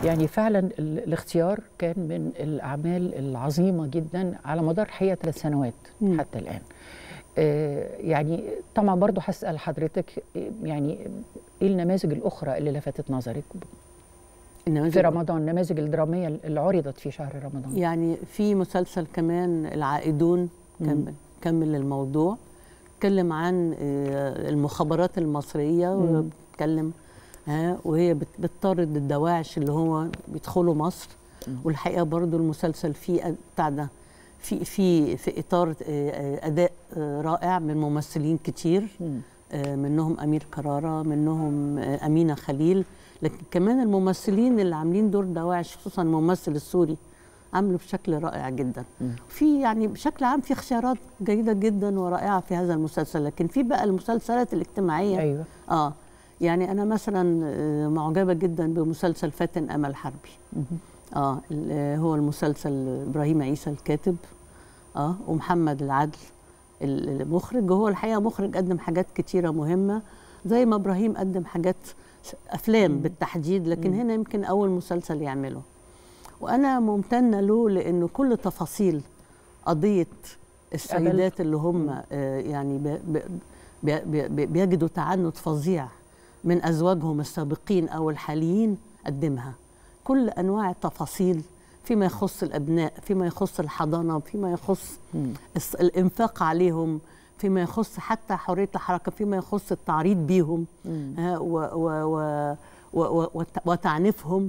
يعني فعلا ال- الاختيار كان من الاعمال العظيمه جدا على مدار حقيقه ثلاث سنوات مم. حتى الان آه، يعني طبعا برضو هسال حضرتك آه، يعني ايه النماذج الاخرى اللي لفتت نظرك النماذج في رمضان النماذج الدراميه اللي عرضت في شهر رمضان يعني في مسلسل كمان العائدون كمل كمل الموضوع اتكلم عن آه، المخابرات المصريه مم. وبتتكلم ها وهي بت- بتطارد الدواعش اللي هو بيدخلوا مصر مم. والحقيقه برضو المسلسل فيه أ- بتاع ده في في في اطار آه، آه، اداء آه، رائع من ممثلين كتير مم. آه، منهم امير كراره منهم آه، امينه خليل لكن كمان الممثلين اللي عاملين دور دواعش خصوصا الممثل السوري عملوا بشكل رائع جدا مم. في يعني بشكل عام في اختيارات جيده جدا ورائعه في هذا المسلسل لكن في بقى المسلسلات الاجتماعيه ايوه اه يعني انا مثلا آه، معجبه جدا بمسلسل فاتن امل حربي مهم. اه ال- آه، هو المسلسل ابراهيم عيسى الكاتب اه ومحمد العدل ال- المخرج وهو الحقيقه مخرج قدم حاجات كتيره مهمه زي ما ابراهيم قدم حاجات س- افلام بالتحديد لكن مم. هنا يمكن اول مسلسل يعمله وانا ممتنه له لانه كل تفاصيل قضيه السيدات اللي هم آه، يعني بي- بي- بي- بي- بي- بيجدوا تعنت فظيع من ازواجهم السابقين او الحاليين قدمها كل انواع التفاصيل فيما يخص الابناء فيما يخص الحضانه فيما يخص مم. الس- الانفاق عليهم فيما يخص حتى حريه الحركه فيما يخص التعريض بيهم مم. ها، و و و و و وت- وتعنيفهم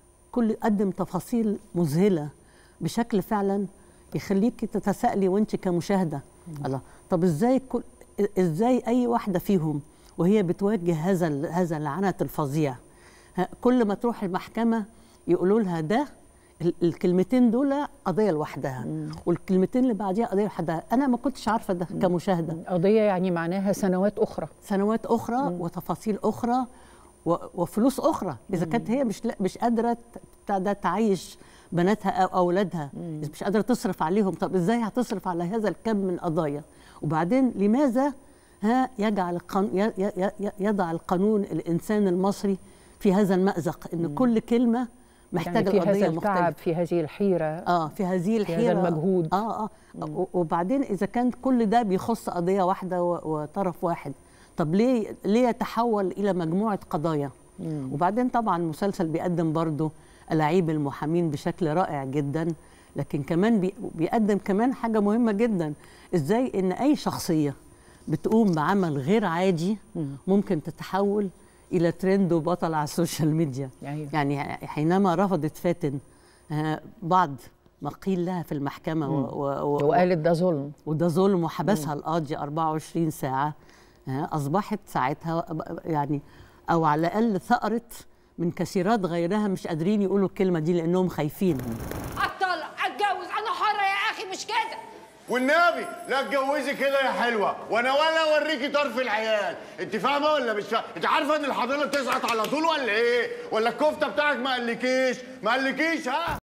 كل قدم تفاصيل مذهله بشكل فعلا يخليك تتسائلي وانت كمشاهده الله طب ازاي كل ازاي اي واحده فيهم وهي بتواجه هذا ال- هذا العنت الفظيع ها، كل ما تروح المحكمه يقولوا لها ده ال- الكلمتين دول قضيه لوحدها والكلمتين اللي بعديها قضيه لوحدها انا ما كنتش عارفه ده كمشاهده قضيه يعني معناها سنوات اخرى سنوات اخرى وتفاصيل اخرى و- وفلوس اخرى اذا كانت هي مش لا- مش قادره ت- بتاع ده تعيش بناتها او اولادها إذا مش قادره تصرف عليهم طب ازاي هتصرف على هذا الكم من قضايا وبعدين لماذا ها يجعل القانون يضع القانون الانسان المصري في هذا المازق ان كل كلمه محتاجه يعني في قضيه هذا التعب مختلفه في هذه الحيره اه في هذه في الحيره هذا المجهود اه اه و- وبعدين اذا كان كل ده بيخص قضيه واحده و- وطرف واحد طب ليه ليه يتحول الى مجموعه قضايا مم. وبعدين طبعا المسلسل بيقدم برضه ألاعيب المحامين بشكل رائع جدا لكن كمان بي- بيقدم كمان حاجه مهمه جدا ازاي ان اي شخصيه بتقوم بعمل غير عادي مم. ممكن تتحول الى ترند وبطل على السوشيال ميديا أيوة. يعني حينما رفضت فاتن آه، بعض ما قيل لها في المحكمة و و و وقالت ده ظلم وده ظلم وحبسها القاضي 24 ساعة آه، أصبحت ساعتها يعني أو على الأقل ثأرت من كثيرات غيرها مش قادرين يقولوا الكلمة دي لأنهم خايفين اطلع اتجوز انا حره يا اخي مش كده والنبي لا اتجوزي كده يا حلوه وانا ولا اوريكي طرف العيال انت فاهمه ولا مش فاهمه انت عارفه ان الحضانه تسقط على طول ولا ايه ولا الكفته بتاعك ما قالكيش ما قالكيش ها